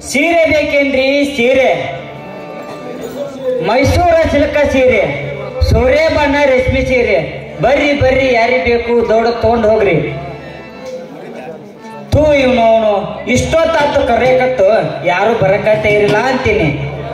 ಸೀರೆ ಬೇಕೇನ್ರಿ ಸೀರೆ ಮೈಸೂರ ಸಿಲ್ಕ ಸೀರೆ ಸೂರ್ಯ ಬಣ್ಣ ರೇಷ್ಮೆ ಸೀರೆ ಬರ್ರಿ ಬರ್ರಿ ಯಾರಿಗೆ ಬೇಕು ದೊಡ್ಡ ತಗೊಂಡ್ ಹೋಗ್ರಿ ತೂ ಇವನು ಅವನು ಇಷ್ಟೊತ್ತಾತು ಕರೆಯಕತ್ತು ಯಾರು ಬರಕತ್ತೆ ಇರಲ್ಲ ಅಂತೀನಿ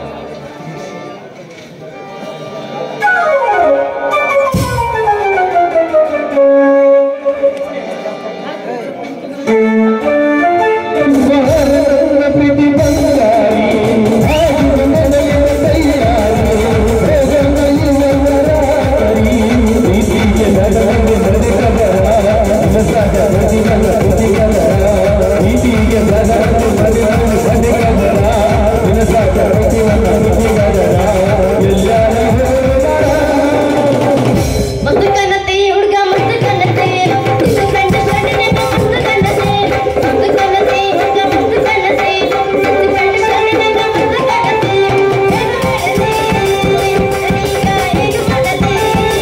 ಮಸ್ತ್ ಕನ್ನತೆ ಹುಡುಗ ಮಸ್ತ್ ಕನ್ನತೆ ಇದು ಕಂಡ ಕಂಡನೆ ಮಸ್ತ್ ಕನ್ನತೆ ಮಸ್ತ್ ಕನ್ನತೆ ಹುಡುಗ ಮಸ್ತ್ ಕನ್ನತೆ ಇದು ಕಂಡ ಕಂಡನೆ ಮಸ್ತ್ ಕನ್ನತೆ ಇದು ಕನ್ನತೆ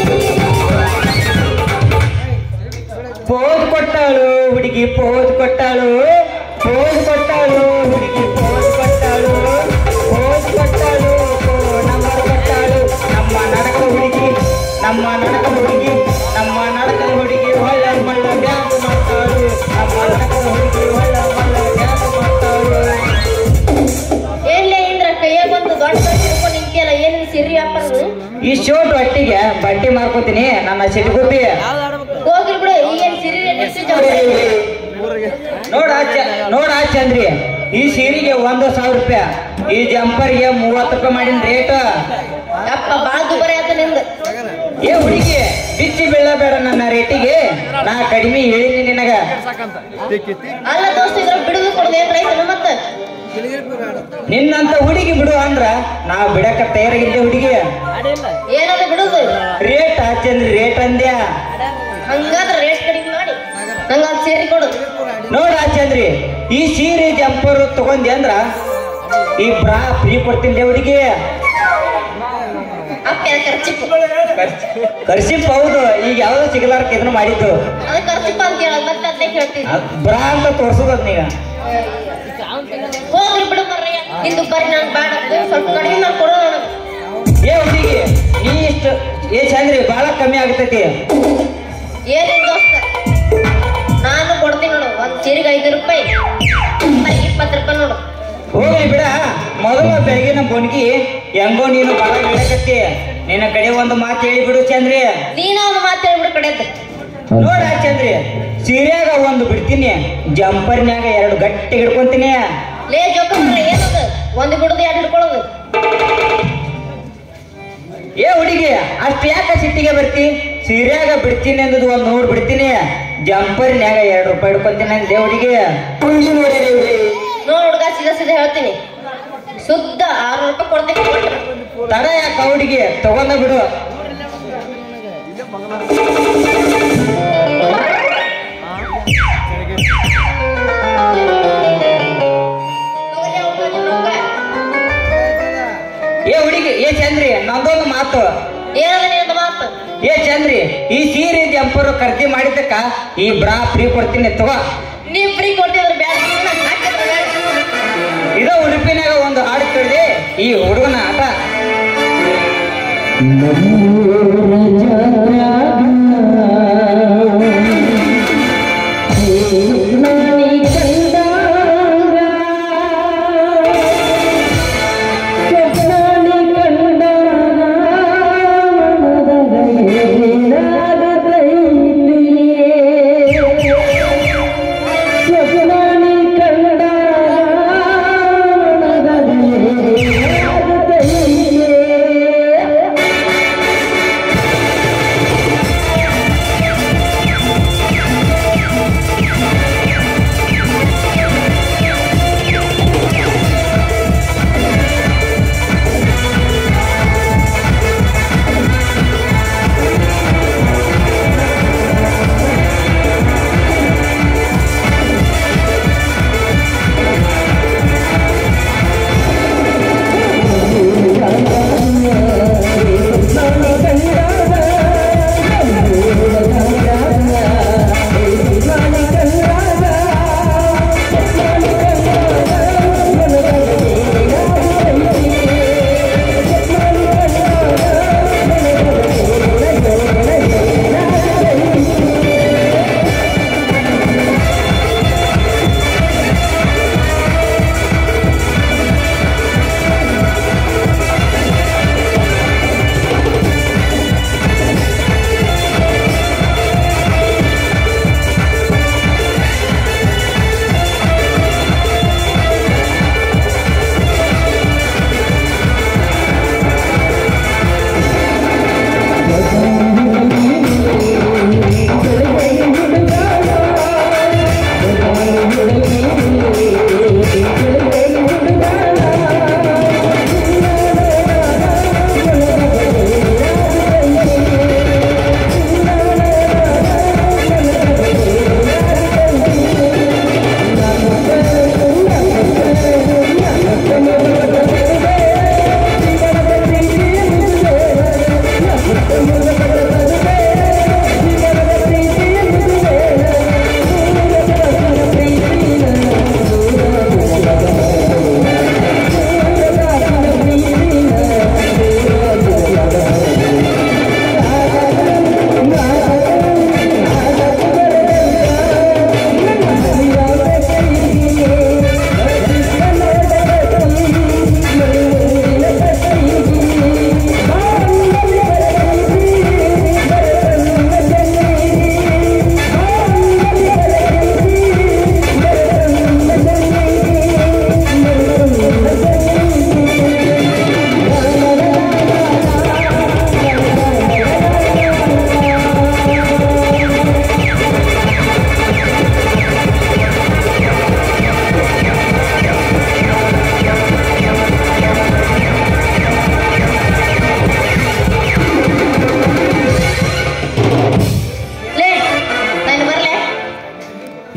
ಪೋದ್ ಕೊಟ್ಟಾಳು ಹುಡುಗಿ ಪೋದ್ ಕೊಟ್ಟಾಳು ಪೋದ್ ಕೊಟ್ಟಾಳು ಹುಡುಗಿ ಪೋದ್ ಕೊಟ್ಟಾಳು ಪೋದ್ ಕೊಟ್ಟಾಳು ನಂಬರ್ ಕೊಟ್ಟಾಳು ನಮ್ಮ ನಡಕ ಹುಡುಗಿ ನಮ್ಮ ನಡಕ ಹುಡುಗಿ ನಮ್ಮ ನಡಕ ಹುಡುಗಿ ಹೊಳ್ಳ ಮಳ್ಳ ಡ್ಯಾನ್ಸ್ ಮಾಡ್ತಾಳು ನಮ್ಮ ನಡಕ ಹುಡುಗಿ ಹೊಳ್ಳ ಮಳ್ಳ ಡ್ಯಾನ್ಸ್ ಮಾಡ್ತಾಳು ಏನ್ಲೇ ಇಂದ್ರ ಕೈಯಾಗ ಒಂದು ದೊಡ್ಡ ದೊಡ್ಡ ಹಿಡ್ಕೊಂಡು ನಿಂತಿಯಲ್ಲ ಏನಿದೆ ಸಿರಿ ವ್ಯಾಪಾರ ಈ ಶೋಟ್ ಒಟ್ಟಿಗೆ ಬಟ್ಟೆ ಮಾರ್ಕೋತೀನಿ ನನ್ನ ಸಿಟ್ಗುಬ್ಬಿ ಹೋಗ್ಲಿ ಬಿಡು ಈಗೇನ್ ಸಿರಿ ರೇಟ್ ನೋಡ ನೋಡ ಚಂದ್ರಿ ಈ ಸೀರೆಗೆ ಒಂದು ಸಾವಿರ ರೂಪಾಯಿ ಈ ಜಂಪರ್ಗೆ ಮೂವತ್ತು ರೂಪಾಯಿ ಮಾಡಿನ ರೇಟ್ ಅಪ್ಪ ಬಾಳ ದುಬಾರಿ ಆತ ನಿಂದ ಏ ಹುಡುಗಿ ಬಿಚ್ಚಿ ಬೀಳಬೇಡ ನನ್ನ ರೇಟಿಗೆ ನಾ ಕಡಿಮೆ ಹೇಳಿನಿ ನಿನಗ ಅಲ್ಲ ದೋಸ್ತ ಇದ್ರ ಬಿಡುದು ಕೊಡದೆ ಏನ್ ರೈತನ ಮತ್ತ ನಿನ್ನಂತ ಹುಡುಗಿ ಬಿಡು ಅಂದ್ರ ನಾ ಬಿಡಕ ತಯಾರಾಗಿದ್ದೆ ಹುಡುಗಿ ಏನದ ಬಿಡುದು ರೇಟ್ ಚಂದ್ರಿ ರೇಟ್ ಅಂದ್ಯ ಹಂಗಾದ್ರ ರೇಟ್ ಕಡಿಮೆ ಮಾಡಿ ನಂಗ ಅದ್ ಸೇರಿ ಕೊಡು ನೋಡ ಚಂದ್ರಿ ಈ ಸೀರೆ ಜಂಪರ್ ತಗೊಂಡಿ ಅಂದ್ರ ಈ ಬ್ರಾ ಫ್ರೀ ಕೊಡ್ತೀನಿ ಹುಡುಗಿ ಅಪ್ಪ ಖರ್ಚಿಪ್ ಕರ್ಸಿಪ್ ಹೌದು ಈಗ ಯಾವ್ದು ಸಿಗಲಾರ್ಕ ಇದನ್ನ ಮಾಡಿದ್ದು ಅದ ಖರ್ಚಿಪ್ ಅಂತ ಹೇಳದ್ ಮತ್ತೆ ಅದ್ನೇ ಕೇಳ್ತೀನಿ ಅದ್ ಬ್ರಾ ಅಂತ ತೋರ್ಸೋದ್ ನೀಗ ಹೋಗ್ಲಿ ಬಿಡು ಮರ್ರಯ್ಯ ಇಂದು ಬರ್ರಿ ನನ್ ಬೇಡ ಸ್ವಲ್ಪ ಕಡಿಮೆ ಮಾಡಿ ಕೊಡು ನನಗೆ ಏ ಹುಡುಗಿ ನೀ ಇಷ್ಟು ಏ ಚಂದ್ರಿ ಬಹಳ ಕಮ್ಮಿ ಆಗ್ತೈತಿ ಏನಿಲ್ಲ ದೋಸ್ತ ನಾನು ಕೊಡ್ತೀನಿ ನೋಡು ಒಂದ್ ಸೀರೆಗೆ ಐದು ರೂಪಾಯಿ ಬರೀ ಇಪ್ಪತ್ತು ರೂಪಾಯಿ ನೋಡು ಹೋಗ್ಲಿ ಬಿಡ ಮೊದಲ ಬೆಳಗಿನ ಬೊಣ್ಗಿ ಹೆಂಗೋ ನೀನು ಬಹಳ ಹೇಳಕತ್ತಿ ನಿನ್ನ ಕಡೆ ಒಂದು ಮಾತು ಹೇಳಿ ಬಿಡು ಚಂದ್ರಿ ನೀನ ಒಂದು ಮಾತು ಹೇಳ್ಬಿಡು ಕಡೆದ್ದು ನೋಡ ಚಂದ್ರಿ ಸೀರೆಯಾಗ ಒಂದು ಬಿಡ್ತೀನಿ ಜಂಪರ್ನ್ಯಾಗ ಎರಡು ಗಟ್ಟಿ ಹಿಡ್ಕೊಂತೀನಿ ಲೇ ಜೋಕ ಏನದು ಒಂದು ಬಿಡುದು ಎರಡು ಹಿಡ್ಕೊಳ್ಳೋದು ಏ ಹುಡುಗಿ ಅಷ್ಟು ಯಾಕ ಸಿಟ್ಟಿಗೆ ಬರ್ತಿ ಸೀರೆಯಾಗ ಬಿಡ್ತೀನಿ ಅಂದದು ಒಂದು ನೂರು ಬಿಡ್ತೀನಿ ಜಂಪರ್ನ್ಯಾಗ ಎರಡು ರೂಪಾಯಿ ಹಿಡ್ಕೊಂತೀನಿ ಅಂದೆ ಹುಡುಗಿ ನೋಡು ಹುಡುಗ ಸೀದಾ ಸೀದಾ ಹೇಳ್ತೀನಿ ಶುದ್ಧ ಆರ್ನೂರು ರೂಪಾಯಿ ಕೊಡ್ತೀನಿ ಕೊಟ್ರೆ. ತಡ ಯಾಕ ಹುಡುಗಿ ತಗೊಂಡ ಬಿಡು ತಗೊಳ್ಳಿ ಅವ್ನು ನಿಮ್ಮ ರೊಕ್ಕ. ಏ ಹುಡುಗಿ ಏ ಚಂದ್ರಿ ನಂದೊಂದು ಮಾತು ಏನದ ನಿನ್ನ ಮಾತು ಏ ಚಂದ್ರಿ ಈ ಸೀರೆ ಜಂಪರು ಖರೀದಿ ಮಾಡಿದ್ದಕ್ಕ ಈ ಬ್ರಾ ಫ್ರೀ ಕೊಡ್ತೀನಿ ತಗೋ ನೀವ್ ಫ್ರೀ ಕೊಟ್ಟಿದ್ರೆ ಬ್ಯಾಡ ನಾನು ಹಾಕಿದ್ರೆ ಬ್ಯಾಡ. ಇದ ಉಡುಪಿನಾಗ ಒಂದು ಹಾಡು ಕೇಳಿದೆ ಈ ಹುಡುಗನ ಆಟ ಕಂಡ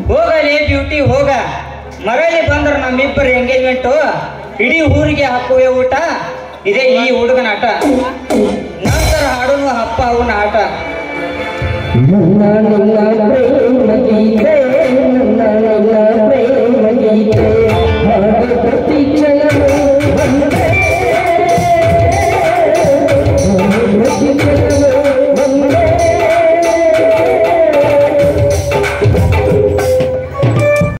ಹೋಗಲಿ ಬ್ಯೂಟಿ ಹೋಗ ಮರಳಿ ಬಂದ್ರ ನಮ್ಮಿಬ್ಬರ ಎಂಗೇಜ್ಮೆಂಟು ಇಡೀ ಊರಿಗೆ ಹಾಕುವೆ ಊಟ ಇದೇ ಈ ಹುಡುಗನ ಆಟ ನಂತರ ಹಾಡುನು ಹಪ್ಪ ಅವನ ಆಟ ನನ್ನ ನಿನ್ನ